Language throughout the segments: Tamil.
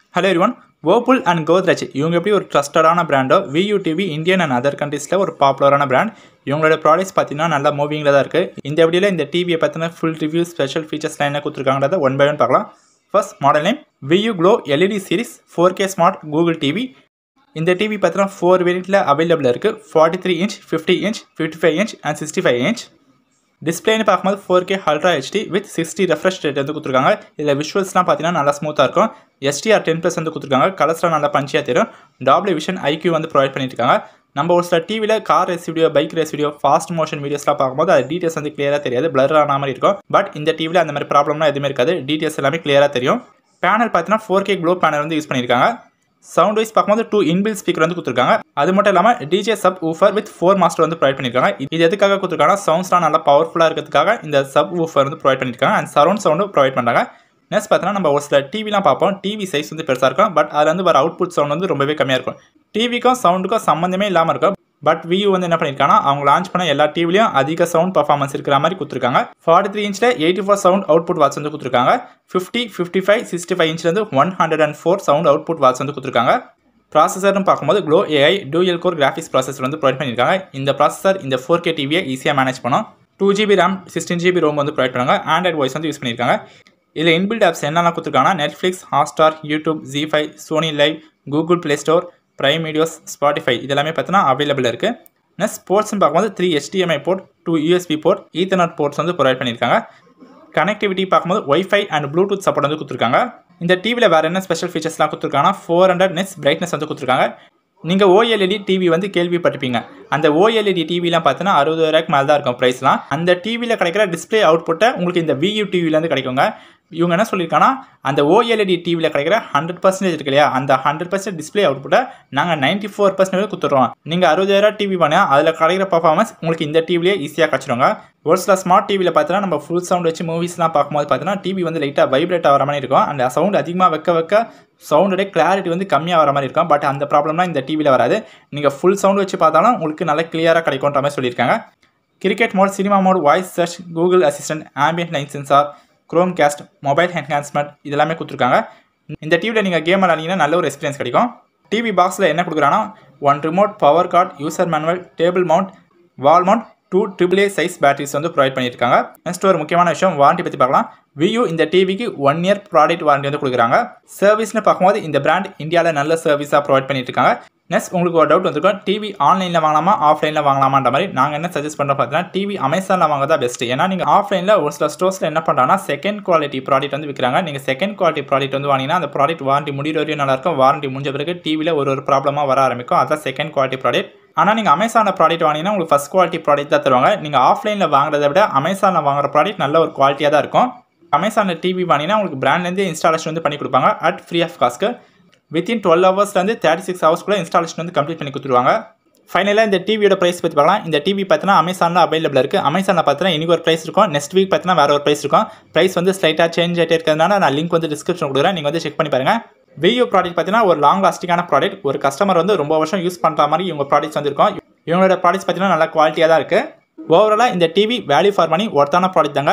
hello everyone Whirlpool and Godrej இவங்க எப்படி ஒரு ட்ரஸ்டடான பிராண்டோ Vu TV Indian and other கண்ட்ரீஸில் ஒரு பாப்புலரான பிராண்ட் இவங்களோட ப்ராடக்ட்ஸ் பார்த்தீங்கன்னா நல்ல மூவிங்கில் தான் இருக்குது இந்த வீடியோவில் இந்த டிவியை பற்றின ஃபுல் ரிவ்யூ ஸ்பெஷல் ஃபீச்சர்ஸ்லாம் என்ன கொடுத்துருக்காங்கிறத ஒன் பை ஒன் பார்க்கலாம் first model name Vu Glo LED series four K smart Google TV இந்த டிவி பார்த்தீங்கன்னா ஃபோர் வேரியண்ட்டில் அவைலபிள் இருக்குது forty three inch fifty inch fifty five inch and sixty five inch டிஸ்பிளேன்னு பார்க்கும்போது four K ultra HD with sixty refresh rate வந்து கொடுத்துருக்காங்க இதில் விஷுவல்ஸ்லாம் பார்த்தீங்கன்னா நல்லா ஸ்மூத்தாக இருக்கும் எஸ்டிஆர் டென் ப்ளஸ் வந்து கொடுத்துருக்காங்க கலர்ஸ்லாம் நல்லா பஞ்சியாக தெரியும் டாப்ளி விஷன் ஐக்யூ வந்து ப்ரொவைட் பண்ணியிருக்காங்க நம்ம ஒரு சில டிவியில் car race video bike race video fast motion வீடியோஸ்லாம் பார்க்கும்போது அது டீட்டெயில்ஸ் வந்து கிளியராக தெரியாது பிளர் ஆன மாதிரி இருக்கும் பட் இந்த டிவியில் அந்த மாதிரி ப்ராப்ளம்லாம் எதுவுமே இருக்காது டீட்டெயில்ஸ் எல்லாமே கிளியராக தெரியும் பேனல் பார்த்தீங்கன்னா ஃபோர் கே க்ளோ பேனல் வந்து யூஸ் பண்ணியிருக்காங்க சவுண்ட் வைஸ் பார்க்கும்போது டூ இன்பில் ஸ்பீக்கர் வந்து கொடுத்துருக்காங்க அது மட்டும் இல்லாமல் DJ subwoofer with four master வந்து ப்ரொவைட் பண்ணியிருக்காங்க இது எதுக்காக கொடுத்துருக்காங்கன்னா சவுண்ட்ஸ்லாம் நல்லா பவர்ஃபுல்லாக இருக்கிறதுக்காக இந்த சப் ஊஃபர் வந்து ப்ரொவைட் பண்ணியிருக்காங்க அண்ட் சரௌண்ட் சவுண்டும் ப்ரொவைட் பண்ணுறாங்க நெக்ஸ்ட் பார்த்தீங்கன்னா நம்ம ஒரு சில டிவிலாம் பார்ப்போம் டிவி சைஸ் வந்து பெருசாக இருக்கும் பட் அதில் வந்து வர அவுட்புட் சவுண்ட் வந்து ரொம்பவே கம்மியாக இருக்கும் டிவிக்கும் சவுண்டுக்கும் சம்மந்தமே இல்லாமல் இருக்கும் பட் வியூ வந்து என்ன பண்ணியிருக்காங்கன்னா அவங்க லான்ச் பண்ண எல்லா டிவிலையும் அதிக சவுண்ட் பர்ஃபார்மன்ஸ் இருக்கிற மாதிரி கொடுத்துருக்காங்க ஃபார்ட்டி த்ரீ இன்ச்சில் eighty four sound output watts வந்து கொடுத்துருக்காங்க fifty fifty five sixty five இன்ச்லேருந்து one hundred and four sound output watts வந்து கொடுத்துருக்காங்க ப்ராசஸர்னு பார்க்கும்போது Glo AI dual core graphics processor வந்து ப்ரொவைட் பண்ணியிருக்காங்க இந்த ப்ராசஸர் இந்த ஃபோர் கே டிவியை ஈஸியாக மேனேஜ் பண்ணும் two GB RAM sixteen GB ROM வந்து ப்ரொவைட் பண்ணுவாங்க ஆண்ட்ராய்ட் வாய்ஸ் வந்து யூஸ் பண்ணியிருக்காங்க இதில் இன்பில்ட் ஆப்ஸ் என்னென்ன கொடுத்துருக்காங்கன்னா Netflix Hotstar YouTube Zee five Sony Liv Google Play Store Prime videos Spotify இதெல்லாமே பார்த்தீங்கன்னா அவைலபிள் இருக்குது நெக்ஸ்ட் ஸ்போர்ட்ஸ்னு பார்க்கும்போது three HDMI port two USB port ethernet ports வந்து ப்ரொவைட் பண்ணியிருக்காங்க கனெக்டிவிட்டி பார்க்கும்போது ஒய்ஃபை அண்ட் ப்ளூடூத் சப்போர்ட் வந்து கொடுத்துருக்காங்க இந்த டிவியில் வேறு என்ன ஸ்பெஷல் ஃபீச்சர்ஸ்லாம் கொடுத்துருக்காங்கன்னா ஃபோர் ஹண்ட்ரட் நெட்ஸ் பிரைட்னஸ் வந்து கொடுத்துருக்காங்க நீங்கள் ஓஎல்இடி டிவி வந்து கேள்விப்பட்டிருப்பீங்க அந்த ஓஎல்இடி டிவிலாம் பார்த்தீங்கன்னா அறுபது ரூபாய்க்கு மேலே தான் இருக்கும் ப்ரைஸ்லாம் அந்த டிவியில் கிடைக்கிற டிஸ்பிளே அவுட்புட்டை உங்களுக்கு இந்த வியூ டிவிலேருந்து கிடைக்குங்க இவங்க என்ன சொல்லியிருக்காங்கன்னா அந்த ஓஎல்இடி டிவியில் கிடைக்கிற ஹண்ட்ரட் பர்சன்டேஜ் இருக்கு இல்லையா அந்த ஹண்ட்ரட் பர்சன்ட் டிஸ்பிளே அவுட்புட்டை நாங்கள் நைன்ட்டி ஃபோர் பர்சன்டேஜ் கொடுத்துட்றோம் நீங்கள் அறுபதாயிரம் டிவி பண்ணால் அதில் கிடைக்கிற பர்ஃபார்மன்ஸ் உங்களுக்கு இந்த டிவிலே ஈஸியாக கிடச்சிருங்க ஒரு சில ஸ்மார்ட் டிவியில் பார்த்தீங்கன்னா நம்ம ஃபுல் சவுண்ட் வச்சு மூவிஸ்லாம் பார்க்கும்போது பார்த்தீங்கன்னா டிவி வந்து லைட்டாக வைப்ரேட் ஆகிற மாதிரி இருக்கும் அந்த சவுண்ட் அதிகமாக வைக்க வைக்க சவுண்டோட கிளாரிட்டி வந்து கம்மியாக வர மாதிரி இருக்கும் பட் அந்த ப்ராப்ளம்லாம் இந்த டிவியில் வராது நீங்கள் ஃபுல் சவுண்ட் வச்சு பார்த்தாலும் உங்களுக்கு நல்லா கிளியராக கிடைக்கும்ன்ற மாதிரி சொல்லியிருக்காங்க cricket mode cinema mode voice search Google Assistant ambient line sensor Chromecast mobile enhancement இதெல்லாமே கொடுத்துருக்காங்க இந்த டிவியில் நீங்கள் கேம் விளாண்டிங்கன்னா நல்ல ஒரு எக்ஸ்பீரியன்ஸ் கிடைக்கும் டிவி பாக்ஸில் என்ன கொடுக்குறாங்கன்னா one remote power cord user manual table mount wall mount two triple A size batteries வந்து ப்ரொவைட் பண்ணியிருக்காங்க நெக்ஸ்ட் ஒரு முக்கியமான விஷயம் வாரண்டி பற்றி பார்க்கலாம் வியூ இந்த டிவிக்கு ஒன் இயர் ப்ராடக்ட் வாரண்டி வந்து கொடுக்குறாங்க சர்வீஸ்னு பார்க்கும்போது இந்த பிராண்ட் இந்தியாவில் நல்ல சர்வீஸாக ப்ரொவைட் பண்ணிட்டு இருக்காங்க நெக்ஸ்ட் உங்களுக்கு ஒரு டவுட் வந்திருக்கும் டிவி ஆன்லைனில் வாங்கலாமா ஆஃப்லைனில் வாங்கலாமான்ற மாதிரி நாங்கள் என்ன சஜஸ்ட் பண்ணுறோம் பார்த்தீங்கன்னா டிவி அமேசானில் வாங்க தான் பெஸ்ட் ஏன்னா நீங்கள் ஆஃப்லைனில் ஒரு சில ஸ்டோர்ஸில் என்ன பண்ணுறாங்கன்னா செகண்ட் குவாலிட்டி ப்ராடக்ட் வந்து விற்கிறாங்க நீங்கள் செகண்ட் குவாலிட்டி ப்ராடக்ட் வந்து வாங்கினா அந்த ப்ராடக்ட் வாரண்டி முடிகிற வரையும் நல்லாயிருக்கும் வாரண்டி முடிஞ்ச பிறகு டிவியில் ஒரு ஒரு ப்ராப்ளமாக வர ஆரம்பிக்கும் அதான் செகண்ட் குவாலிட்டி ப்ராடக்ட் ஆனால் நீங்கள் அமேசானில் ப்ராடக்ட் வாங்கினீங்கன்னா உங்களுக்கு ஃபஸ்ட் குவாலிட்டி ப்ராடக்ட் தான் தருவாங்க நீங்கள் ஆஃப்லைனில் வாங்குறத விட அமேசானில் வாங்குற ப்ராடக்ட் நல்ல ஒரு குவாலிட்டியாக தான் இருக்கும் அமேசானில் டிவி வாங்கினா உங்களுக்கு பிராண்ட்லேருந்து இன்ஸ்டாலேஷன் வந்து பண்ணி கொடுப்பாங்க அட் ஃப்ரீ ஆஃப் காஸ்க்கு வித்தின் டுவெல் ஹவர்ஸ்லேருந்து தேர்ட்டி சிக்ஸ் ஹவர்ஸ்க்குள்ளே இன்ஸ்டாலேஷன் வந்து கம்ப்ளீட் பண்ணி கொடுத்துருவாங்க ஃபைனலாக இந்த டிவியோட ப்ரைஸ் பற்றி பார்க்கலாம் இந்த டிவி பார்த்தீங்கன்னா அமேசானில் அவைலபிள் இருக்குது அமேசானில் பார்த்தீங்கன்னா இன்றைக்கி ஒரு ப்ரைஸ் இருக்கும் நெக்ஸ்ட் வீக் பார்த்தீங்கன்னா வேறு ஒரு ப்ரைஸ் இருக்கும் ப்ரைஸ் வந்து ஸ்லைட்டாக சேஞ்ச் ஆகிட்டே இருக்கிறதுனால நான் லிங்க் வந்து டிஸ்கிரிப்ஷன் கொடுக்குறேன் நீங்கள் வந்து செக் பண்ணி பாருங்கள் வியோ ப்ராடக்ட் பார்த்தீங்கன்னா ஒரு லாங் லாஸ்டிங்கான ப்ராடக்ட் ஒரு கஸ்டமர் வந்து ரொம்ப வருஷம் யூஸ் பண்ணுற மாதிரி இவங்க ப்ராடக்ட்ஸ் வந்துருக்கும் இவங்களோட ப்ராடக்ட்ஸ் பார்த்தீங்கன்னா நல்லா குவாலிட்டியாக தான் இருக்குது ஓவராலாக இந்த டிவி வேல்யூ ஃபார் மணி ஒர்த்தான ப்ராடக்ட் தாங்க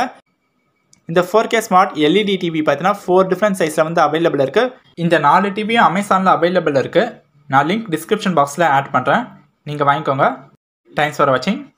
இந்த four K smart LED TV பார்த்தீங்கன்னா ஃபோர் டிஃப்ரெண்ட் சைஸில் வந்து அவைலபிள் இருக்குது இந்த நாலு டிவியும் அமேசானில் அவைலபிள் இருக்குது நான் லிங்க் டிஸ்கிரிப்ஷன் பாக்ஸில் ஆட் பண்ணுறேன் நீங்கள் வாங்கிக்கோங்க தேங்க்ஸ் ஃபார் வாட்சிங்